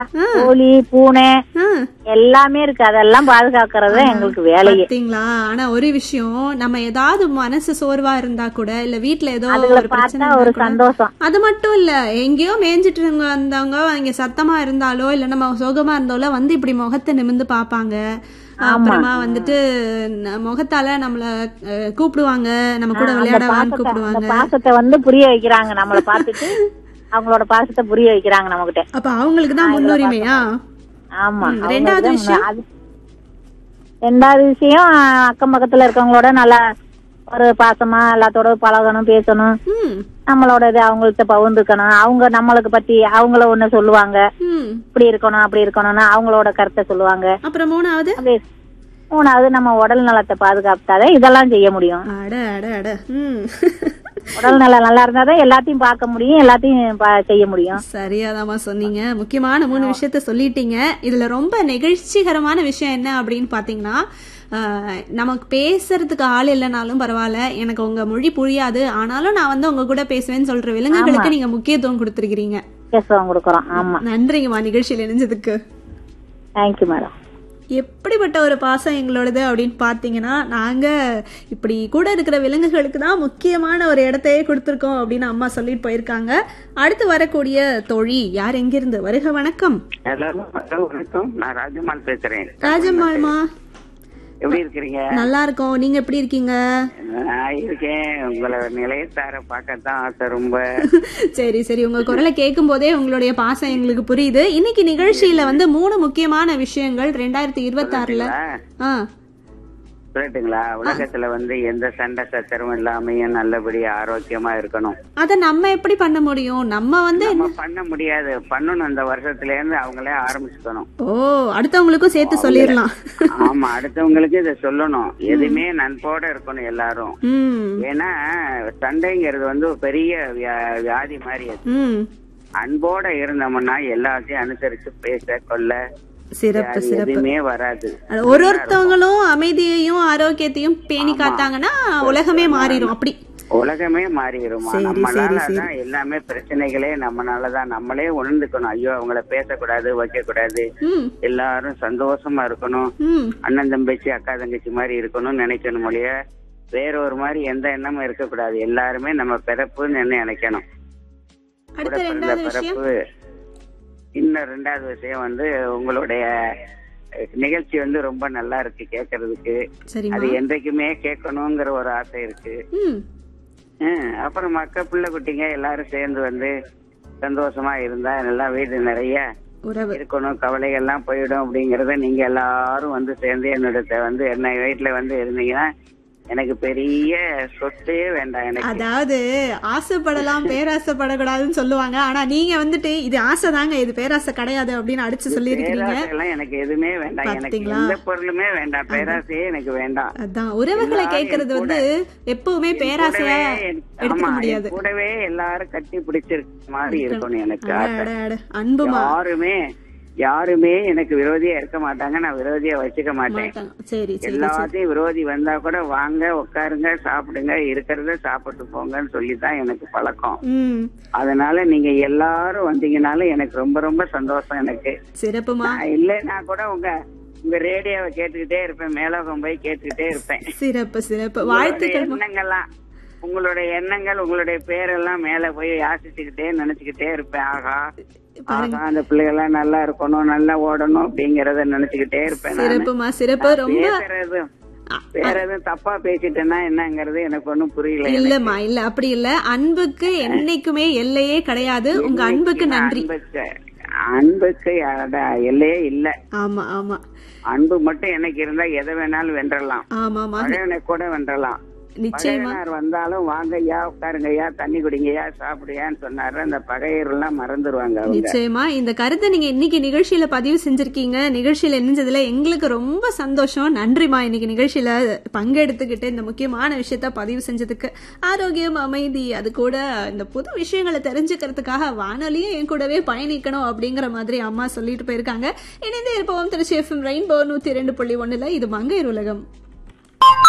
கோழி பூனை ஆ, எல்லாமே இருக்கு அதெல்லாம் பாதுகாக்கிறது தான் எங்களுக்கு வேலையே பாத்தீங்களா ஆனா ஒரு விஷயம் நம்ம ஏதாவது மனசு சோர்வா இருந்தா கூட இல்ல வீட்ல ஏதோ அதுகளை ஒரு பிரச்சனை பார்த்தா ஒரு இருந்தா கூட, சந்தோஷம் அது மட்டும் இல்ல எங்கேயோ மேய்ஞ்சிட்டு இருங்க வந்தவங்க இங்க சத்தமா இருந்தாலோ இல்ல நம்ம சோகமா இருந்தாலோ வந்து இப்படி முகத்தை நிமிந்து பாப்பாங்க அப்புறமா வந்துட்டு ந- முகத்தால நம்மள அஹ், கூப்பிடுவாங்க நம்ம கூட அந்த விளையாட வான்னு பாசத்தை அந்த கூப்பிடுவாங்க பாசத்தை வந்து புரிய வைக்கிறாங்க நம்மள பார்த்துட்டு அவங்களோட பாசத்தை புரிய வைக்கிறாங்க நம்மகிட்ட அப்ப அவங்களுக்கு தான் முன்னுரிமையா ஆமா ம், அவங்க ரெண்டாவது தான் விஷயம்? அது- ரெண்டாவது விஷயம் அக்கம் பக்கத்துல இருக்கவங்களோட நல்லா ஒரு பாசமா எல்லாத்தோட பழகணும் பேசணும் ம் நம்மளோட இது அவங்கள்ட்ட பகிர்ந்துக்கணும் அவங்க நம்மளுக்கு பத்தி அவங்கள ஒண்ணு சொல்லுவாங்க ம் இப்படி இருக்கணும் அப்படி இருக்கணும்னு அவங்களோட கருத்தை சொல்லுவாங்க அப்புறம் மூணாவது அப்படி மூணாவது நம்ம உடல் நலத்தை பாதுகாத்தாதான் இதெல்லாம் செய்ய முடியும் அட அட அட ம் உடல் நலம் நல்லா இருந்தாதான் எல்லாத்தையும் பார்க்க முடியும் எல்லாத்தையும் பா- செய்ய முடியும் சரியாதாம்மா சொன்னீங்க முக்கியமான மூணு விஷயத்த சொல்லிட்டீங்க இதுல ரொம்ப நெகிழ்ச்சிகரமான விஷயம் என்ன அப்படின்னு பாத்தீங்கன்னா ஆஹ், நமக்கு பேசுறதுக்கு ஆள் இல்லைனாலும் பரவாயில்ல எனக்கு உங்க மொழி புரியாது ஆனாலும் நான் வந்து உங்க கூட பேசுவேன்னு சொல்ற விலங்குகளுக்கு நீங்க முக்கியத்துவம் கொடுத்துருக்கீங்க பேசுவோம் கொடுக்குறோம் ஆமா நன்றிங்கம்மா நிகழ்ச்சியில் இணைஞ்சதுக்கு தேங்க்யூ மேடம் எப்படிப்பட்ட ஒரு பாசம் எங்களோடது அப்படின்னு பார்த்தீங்கன்னா நாங்கள் இப்படி கூட இருக்கிற விலங்குகளுக்கு தான் முக்கியமான ஒரு இடத்தையே கொடுத்துருக்கோம் அப்படின்னு அம்மா சொல்லிட்டு போயிருக்காங்க அடுத்து வரக்கூடிய தோழி யார் எங்கிருந்து வருக வணக்கம் எல்லாரும் ஹலோ வணக்கம் நான் ராஜம்மாள் பேசுறேன் ராஜம்மாள்மா எப்படி இருக்கிறீங்க நல்லா இருக்கோம் நீங்க எப்படி இருக்கீங்க நான் இருக்கேன் உங்களை நிலையத்தார பார்க்கத்தான் ஆசை ரொம்ப சரி சரி உங்க குரலை கேட்கும் போதே உங்களுடைய பாசம் எங்களுக்கு புரியுது இன்னைக்கு நிகழ்ச்சியில வந்து மூணு முக்கியமான விஷயங்கள் ரெண்டாயிரத்தி இருபத்தி ஆறுல ஆ சொல்லட்டுங்களா உலகத்துல வந்து எந்த சண்டை சச்சரவும் இல்லாமையும் நல்லபடியா ஆரோக்கியமா இருக்கணும் அதை நம்ம எப்படி பண்ண முடியும் நம்ம வந்து நம்ம பண்ண முடியாது பண்ணணும் இந்த வருஷத்துல இருந்து அவங்களே ஆரம்பிச்சுக்கணும் ஓ அடுத்தவங்களுக்கும் சேர்த்து சொல்லிடலாம் ஆமா அடுத்தவங்களுக்கு இதை சொல்லணும் எதுவுமே நட்போட இருக்கணும் எல்லாரும் ம் ஏன்னா சண்டைங்கிறது வந்து ஒரு பெரிய வியா- வியாதி மாதிரி அது ம் அன்போட இருந்தோம்னா எல்லாத்தையும் அனுசரிச்சு பேச கொள்ள சிறப்பு அது சிறப்பு எதுவுமே வராது அது ஒரு ஒருத்தவங்களும் அமைதியையும் ஆரோக்கியத்தையும் பேணி காத்தாங்கன்னா உலகமே மாறிடும் அப்படி உலகமே மாறிடுமா சரி, நம்மளாலதான் எல்லாமே பிரச்சனைகளே நம்மளாலதான் நம்மளே உணர்ந்துக்கணும் ஐயோ அவங்கள பேசக்கூடாது வைக்க கூடாது ம் எல்லாரும் சந்தோஷமா இருக்கணும் ம் அண்ணன் தங்கச்சி அக்கா தங்கச்சி மாதிரி இருக்கணும்னு நினைக்கணும் மொழிய வேற ஒரு மாதிரி எந்த எண்ணமும் இருக்கக்கூடாது எல்லாருமே நம்ம பிறப்புன்னு என்ன நினைக்கணும் கூட அடுத்த பிறந்த ரெண்டாவது விஷயம் பிறப்பு இன்னும் ரெண்டாவது விஷயம் வந்து உங்களுடைய அஹ், நிகழ்ச்சி வந்து ரொம்ப நல்லா இருக்கு கேட்கறதுக்கு சரிம்மா அது என்றைக்குமே கேட்கணுங்கிற ஒரு ஆசை இருக்கு ம் ஹம், அப்புறம் மக்க பிள்ளை குட்டிங்க எல்லாரும் சேர்ந்து வந்து சந்தோஷமா இருந்தா நல்லா வீடு நிறைய உறவு இருக்கணும் கவலைகள்லாம் போயிடும் அப்படிங்கறத நீங்க எல்லாரும் வந்து சேர்ந்து என்னோட வந்து என்ன வீட்டுல வந்து இருந்தீங்கன்னா எனக்கு பெரிய சொத்தே வேண்டாம் எனக்கு அதாவது ஆசைப்படலாம் பேராசைப்படக்கூடாதுன்னு சொல்லுவாங்க ஆனா நீங்க வந்துட்டு இது ஆசை தாங்க இது பேராசை கிடையாது அப்படின்னு அடிச்சு சொல்லியிருக்கிறீங்க பேராசையெல்லாம் எனக்கு எதுவுமே வேண்டாம் எனக்கு பாத்தீங்களா? எந்த பொருளுமே வேண்டாம் பேராசையே எனக்கு வேண்டாம் அதான் உறவுகளை எல்லாரும் கேட்கறது என் வந்து எப்பவுமே பேராசையா கூடவே என்- எடுத்துக்க ஆமா, முடியாது என் கூடவே எல்லாரும் கட்டி பிடிச்சிருக்க மாதிரி இருக்கணும் எனக்கு அட, ஆசை அட, அட. அன்புமா யாருமே யாருமே எனக்கு விரோதியா இருக்க மாட்டாங்க நான் விரோதியா வச்சுக்க மாட்டேன் மாட்டாங்க. சரி சரி எல்லாத்தையும் விரோதி வந்தா கூட வாங்க உட்காருங்க சாப்பிடுங்க இருக்கிறத சாப்பிட்டு போங்கன்னு சொல்லிதான் எனக்கு பழக்கம் ம் அதனால நீங்க எல்லாரும் வந்தீங்கனாலும் எனக்கு ரொம்ப ரொம்ப சந்தோஷம் எனக்கு சிறப்புமா நான் இல்லைன்னா கூட உங்க உங்க ரேடியோவை கேட்டுக்கிட்டே இருப்பேன் மேலோகம் போய் கேட்டுக்கிட்டே இருப்பேன் சிறப்பு சிறப்பு உங்களுடைய வாழ்த்துக்கள் எண்ணங்கள்லாம் உங்களுடைய எண்ணங்கள் உங்களுடைய பேரெல்லாம் மேல போய் யாசிச்சுக்கிட்டே நினைச்சுக்கிட்டே இருப்பேன் ஆகா ஆகா அந்த பிள்ளைகள்லாம் நல்லா இருக்கணும் நல்லா ஓடணும் அப்படிங்கறத நினைச்சுக்கிட்டே இருப்பேன் நானு. சிறப்புமா சிறப்பு ரொம்ப பேசுறது வேற எதுவும் தப்பா பேசிட்டேன்னா என்னங்கிறது எனக்கு ஒண்ணும் புரியல இல்லம்மா இல்ல அப்படி இல்ல அன்புக்கு என்னைக்குமே எல்லையே கிடையாது உங்க அன்புக்கு நன்றி அன்புக்கு அன்புக்கு அட- எல்லையே இல்ல ஆமா ஆமா அன்பு மட்டும் எனக்கு இருந்தா எதை வேணாலும் வென்றலாம் ஆமாமா பகைவனை கூட வென்றலாம் நிச்சயமா பகைவனார் வந்தாலும் வாங்கய்யா உட்காருங்கய்யா தண்ணி குடிங்கய்யா சாப்பிடுயான்னு சொன்னாரு அந்த பகையர் எல்லாம் மறந்துருவாங்க அவங்க நிச்சயமா இந்த கருத்தை நீங்க இன்னைக்கு நிகழ்ச்சியில பதிவு செஞ்சிருக்கீங்க நிகழ்ச்சியில இணைஞ்சதுல எங்களுக்கு ரொம்ப சந்தோஷம் நன்றிமா இன்னைக்கு நிகழ்ச்சியில பங்கெடுத்துக்கிட்டு இந்த முக்கியமான விஷயத்த பதிவு செஞ்சதுக்கு ஆரோக்கியம் அமைதி அது கூட இந்த புது விஷயங்களை தெரிஞ்சுக்கிறதுக்காக வானொலியும் என் கூடவே பயணிக்கணும் அப்படிங்கிற மாதிரி அம்மா சொல்லிட்டு போயிருக்காங்க இணைந்து இருப்போம் திருச்சி எஃப்எம் ரெயின்போ நூத்தி ரெண்டு புள்ளி ஒண்ணுல இது மங்கையர் உலகம்